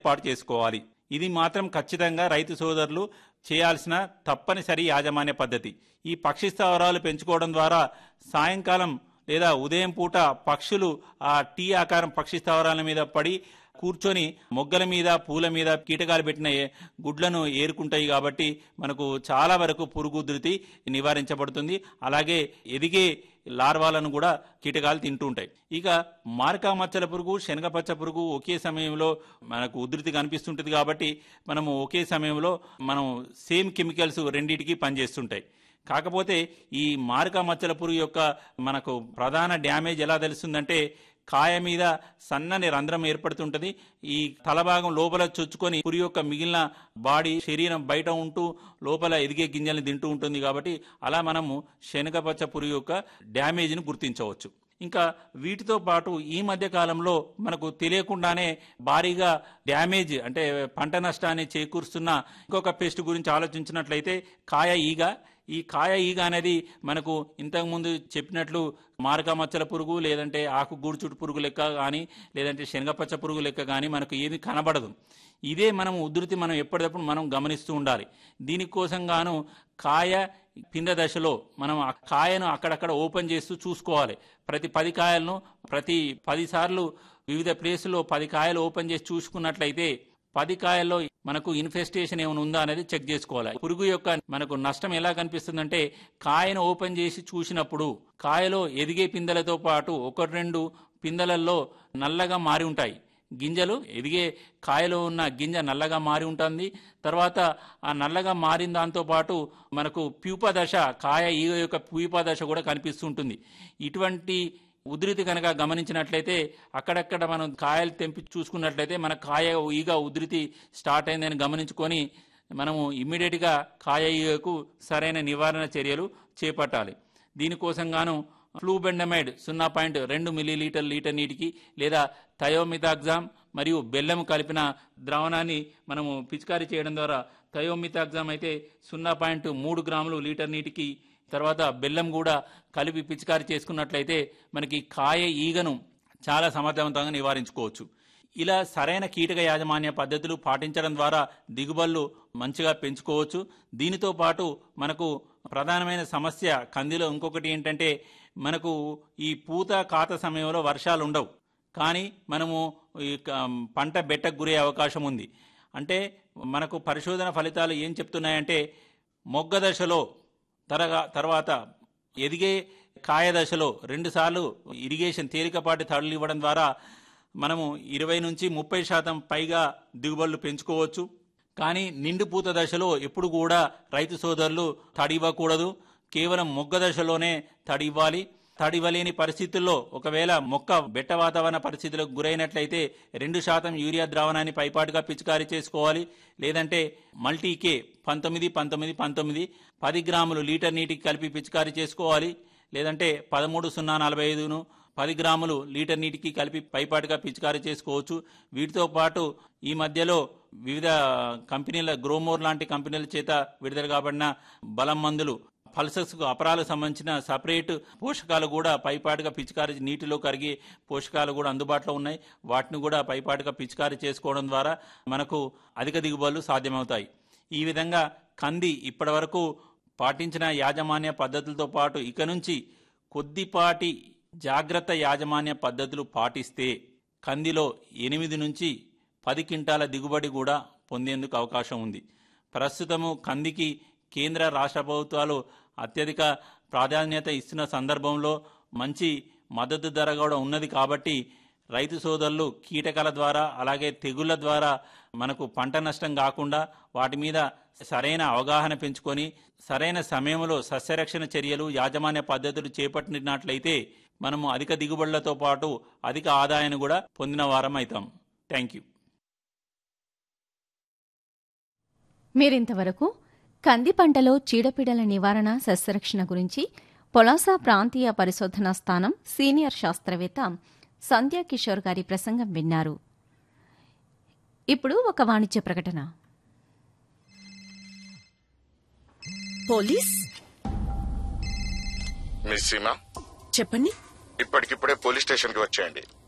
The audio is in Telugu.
ఏర్పాటు చేసుకోవాలి ఇది మాత్రం ఖచ్చితంగా రైతు సోదరులు చేయాల్సిన తప్పనిసరి యాజమాన్య పద్ధతి ఈ పక్షి స్థావరాలు పెంచుకోవడం ద్వారా సాయంకాలం లేదా ఉదయం పూట పక్షులు ఆ టీ ఆకారం పక్షి స్థావరాల మీద పడి కూర్చొని మొగ్గల మీద పూల మీద కీటకాలు పెట్టిన ఏ- గుడ్లను ఏరుకుంటాయి కాబట్టి మనకు చాలా వరకు పురుగు ఉధృతి నివారించబడుతుంది అలాగే ఎదిగే లార్వాలను కూడా కీటకాలు తింటూ ఉంటాయి ఇక మార్కా మచ్చల పురుగు శనగపచ్చ పురుగు ఒకే సమయంలో మనకు ఉధృతి కనిపిస్తుంటుంది కాబట్టి మనము ఒకే సమయంలో మనం సేమ్ కెమికల్స్ రెండింటికి పనిచేస్తుంటాయి కాకపోతే ఈ మారక మచ్చల పురుగు యొక్క మనకు ప్రధాన డ్యామేజ్ ఎలా తెలుస్తుందంటే కాయ మీద సన్నని రంధ్రం ఏర్పడుతుంటది ఈ తలభాగం లోపల చొచ్చుకొని పురుగు యొక్క మిగిలిన బాడీ శరీరం బయట ఉంటూ లోపల ఎదిగే గింజల్ని తింటూ ఉంటుంది కాబట్టి అలా మనము శనగపచ్చ పురుగు యొక్క డ్యామేజ్ని గుర్తించవచ్చు ఇంకా వీటితో పాటు ఈ మధ్య కాలంలో మనకు తెలియకుండానే భారీగా డ్యామేజ్ అంటే పంట నష్టాన్ని చేకూరుస్తున్న ఇంకొక పెస్ట్ గురించి ఆలోచించినట్లయితే కాయ ఈగ ఈ కాయ ఈగ అనేది మనకు ఇంతకుముందు చెప్పినట్లు మారక మచ్చల పురుగు లేదంటే ఆకు గూడుచుట్టు పురుగు లెక్క కానీ లేదంటే శనగపచ్చ పురుగు లెక్క కానీ మనకు ఏది కనబడదు ఇదే మనం ఉధృతి మనం ఎప్పటికప్పుడు మనం గమనిస్తూ ఉండాలి దీనికోసం గాను కాయ పింద దశలో మనం ఆ కాయను అక్కడక్కడ ఓపెన్ చేస్తూ చూసుకోవాలి ప్రతి పది కాయలను ప్రతి పది సార్లు వివిధ ప్లేసుల్లో పది కాయలు ఓపెన్ చేసి చూసుకున్నట్లయితే పది కాయల్లో మనకు ఇన్ఫెస్టేషన్ ఏమైనా ఉందా అనేది చెక్ చేసుకోవాలి పురుగు యొక్క మనకు నష్టం ఎలా కనిపిస్తుందంటే కాయను ఓపెన్ చేసి చూసినప్పుడు కాయలో ఎదిగే పిందెలతో పాటు ఒకటి రెండు పిందెలల్లో నల్లగా మారి ఉంటాయి గింజలు ఎదిగే కాయలో ఉన్న గింజ నల్లగా మారి ఉంటుంది తర్వాత ఆ నల్లగా మారిన దాంతో పాటు మనకు ప్యూప దశ కాయ ఈగ యొక్క ప్యూప దశ కూడా కనిపిస్తుంటుంది ఇటువంటి ఉధృతి కనుక గమనించినట్లయితే అక్కడక్కడ మనం కాయలు తెంపి చూసుకున్నట్లయితే మన కాయ ఈగ ఉధృతి స్టార్ట్ అయిందని గమనించుకొని మనము ఇమ్మీడియట్గా కాయ ఈగకు సరైన నివారణ చర్యలు చేపట్టాలి దీనికోసం గాను ఫ్లూబెండమైడ్ సున్నా పాయింట్ రెండు మిల్లీలీటర్ లీటర్ నీటికి లేదా థయోమిథాగ్జామ్ మరియు బెల్లం కలిపిన ద్రావణాన్ని మనము పిచికారీ చేయడం ద్వారా థయోమిథాగ్జామ్ అయితే సున్నా పాయింట్ మూడు గ్రాములు లీటర్ నీటికి తర్వాత బెల్లం కూడా కలిపి పిచికారీ చేసుకున్నట్లయితే మనకి కాయ ఈగను చాలా సమర్థవంతంగా నివారించుకోవచ్చు ఇలా సరైన కీటక యాజమాన్య పద్ధతులు పాటించడం ద్వారా దిగుబడులు మంచిగా పెంచుకోవచ్చు దీనితో పాటు మనకు ప్రధానమైన సమస్య కందిలో ఇంకొకటి ఏంటంటే మనకు ఈ పూత కాత సమయంలో వర్షాలు ఉండవు కానీ మనము ఈ క- పంట బెట్టకు గురే అవకాశం ఉంది అంటే మనకు పరిశోధన ఫలితాలు ఏం చెప్తున్నాయంటే మొగ్గ దశలో తరగా తర్వాత ఎదిగే కాయ దశలో రెండుసార్లు ఇరిగేషన్ తేలికపాటి తడులు ఇవ్వడం ద్వారా మనము ఇరవై నుంచి ముప్పై శాతం పైగా దిగుబడులు పెంచుకోవచ్చు కానీ నిండు పూత దశలో ఎప్పుడు కూడా రైతు సోదరులు తడి ఇవ్వకూడదు కేవలం మొగ్గ దశలోనే తడి ఇవ్వాలి తడి ఇవ్వలేని పరిస్థితుల్లో ఒకవేళ మొక్క బెట్ట వాతావరణ పరిస్థితులకు గురైనట్లయితే రెండు శాతం యూరియా ద్రావణాన్ని పైపాటుగా పిచికారీ చేసుకోవాలి లేదంటే మల్టీకే పంతొమ్మిది పంతొమ్మిది పంతొమ్మిది పది గ్రాములు లీటర్ నీటికి కలిపి పిచికారీ చేసుకోవాలి లేదంటే పదమూడు సున్నా నలభై ఐదును పది గ్రాములు లీటర్ నీటికి కలిపి పైపాటుగా పిచికారీ చేసుకోవచ్చు వీటితో పాటు ఈ మధ్యలో వివిధ కంపెనీల గ్రోమోర్ లాంటి కంపెనీల చేత విడుదల కాబడిన బలం మందులు పల్సస్ కు అపరాలకు సంబంధించిన సపరేట్ పోషకాలు కూడా పైపాటుగా పిచికారీ నీటిలో కరిగే పోషకాలు కూడా అందుబాటులో ఉన్నాయి వాటిని కూడా పైపాటుగా పిచికారీ చేసుకోవడం ద్వారా మనకు అధిక దిగుబడులు సాధ్యమవుతాయి ఈ విధంగా కంది ఇప్పటివరకు పాటించిన యాజమాన్య పద్ధతులతో పాటు ఇక నుంచి కొద్దిపాటి జాగ్రత్త యాజమాన్య పద్ధతులు పాటిస్తే కందిలో ఎనిమిది నుంచి పది క్వింటాల దిగుబడి కూడా పొందేందుకు అవకాశం ఉంది ప్రస్తుతము కందికి కేంద్ర రాష్ట్ర ప్రభుత్వాలు అత్యధిక ప్రాధాన్యత ఇస్తున్న సందర్భంలో మంచి మద్దతు ధర కూడా ఉన్నది కాబట్టి రైతు సోదరులు కీటకాల ద్వారా అలాగే తెగుళ్ల ద్వారా మనకు పంట నష్టం కాకుండా వాటి మీద సరైన అవగాహన పెంచుకొని సరైన సమయంలో సస్యరక్షణ చర్యలు యాజమాన్య పద్ధతులు చేపట్టినట్లయితే మనము అధిక దిగుబడులతో పాటు అధిక ఆదాయాన్ని కూడా పొందిన వారం అవుతాం థ్యాంక్ యూ మీరింతవరకు కంది పంటలో చీడపీడల నివారణ సస్యరక్షణ గురించి పొలాసా ప్రాంతీయ పరిశోధనా స్థానం సీనియర్ శాస్త్రవేత్త సంధ్యా కిషోర్ గారి ప్రసంగం విన్నారు ఇప్పుడు ఒక వాణిజ్య ప్రకటన పోలీస్ మిస్ సీమా చెప్పండి ఇప్పటికిప్పుడే పోలీస్ స్టేషన్ కి వచ్చేయండి